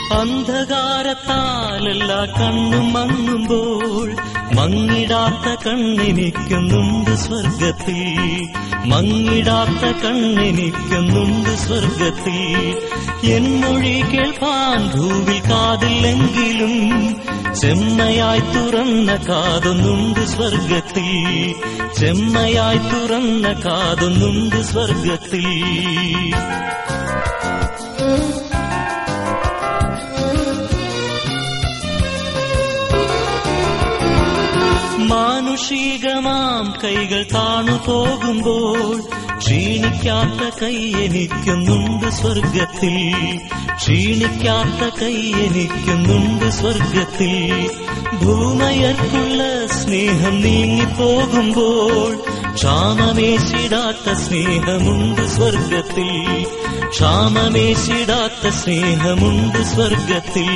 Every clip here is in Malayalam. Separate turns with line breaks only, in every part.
അന്ധകാരത്താലെല്ലാ കണ്ണും മങ്ങുമ്പോൾ മങ്ങിടാത്ത കണ്ണെനിക്കുന്നുണ്ട് സ്വർഗത്തിൽ മങ്ങിടാത്ത കണ്ണെനിക്കുന്നുണ്ട് സ്വർഗത്തിൽ എൻ മൊഴി കേൾപ്പാൻ ഭൂവിൽ കാതില്ലെങ്കിലും ചെമ്മയായി തുറന്ന കാതൊന്നുണ്ട് സ്വർഗത്തിൽ ചെമ്മയായി തുറന്ന കാതൊന്നുണ്ട് സ്വർഗത്തിൽ മാനുഷികമാം കൈകൾ താണു പോകുമ്പോൾ ക്ഷീണിക്കാത്ത കൈ എനിക്കുന്നുണ്ട് സ്വർഗത്തിൽ ക്ഷീണിക്കാത്ത കൈ എനിക്കുന്നുണ്ട് സ്വർഗത്തിൽ ഭൂമയർക്കുള്ള സ്നേഹം നീങ്ങിപ്പോകുമ്പോൾ ക്ഷാമമേശിടാത്ത സ്നേഹമുണ്ട് സ്വർഗത്തിൽ ക്ഷാമമേശിടാത്ത സ്നേഹമുണ്ട് സ്വർഗത്തിൽ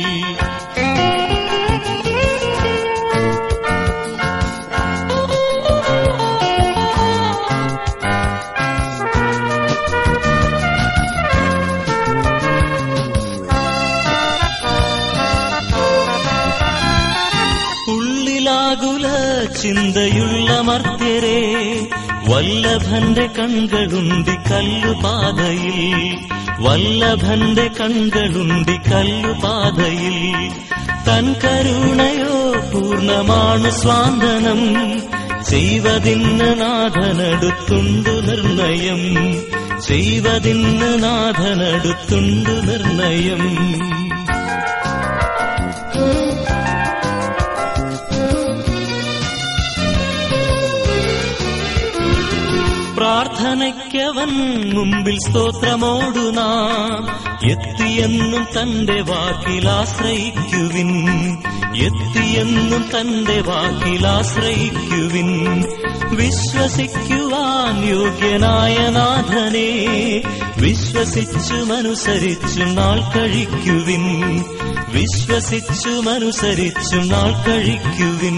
ഉള്ളിലാകുല ചിന്തയുള്ള മർത്യരെ വല്ലഭന്റെ കൺകളുണ്ടി കല്ലുപാതയിൽ വല്ലഭന്റെ കൺകളുണ്ടി കല്ലുപാതയിൽ തൻ കരുണയോ പൂർണ്ണമാണ് സ്വാന്തനം ചെയ്വതിന് നാഥനടുത്തുണ്ടു നിർണയം ചെയ്വതിന് നാഥനടുത്തുണ്ടു നിർണയം പ്രാർത്ഥനയ്ക്കവൻ മുമ്പിൽ സ്തോത്രമോടു നാം എത്തിയെന്നും തന്റെ വാക്കിൽ ആശ്രയിക്കുവിൻ എത്തിയെന്നും തന്റെ വാക്കിൽ ആശ്രയിക്കുവിൻ വിശ്വസിക്കുവാൻ യോഗ്യനായ നാഥനെ വിശ്വസിച്ചുമനുസരിച്ചു നാൾ കഴിക്കുവിൻ വിശ്വസിച്ചുമനുസരിച്ചു നാൾ കഴിക്കുവിൻ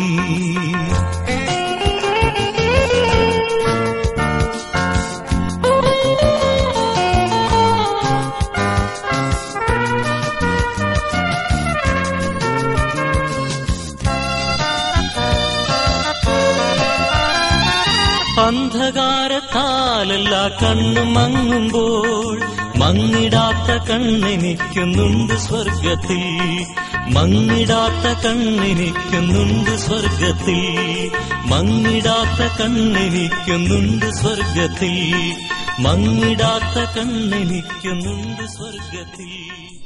അന്ധകാരത്താലെല്ലാ കണ്ണും മങ്ങുമ്പോൾ മങ്ങിടാത്ത കണ്ണെനിക്കുന്നുണ്ട് സ്വർഗത്തിൽ മങ്ങിടാത്ത കണ്ണെനിക്കുന്നുണ്ട് സ്വർഗത്തിൽ മങ്ങിടാത്ത കണ്ണെനിക്കുന്നുണ്ട് സ്വർഗത്തിൽ മങ്ങിടാത്ത കണ്ണെനിക്കുന്നുണ്ട് സ്വർഗത്തിൽ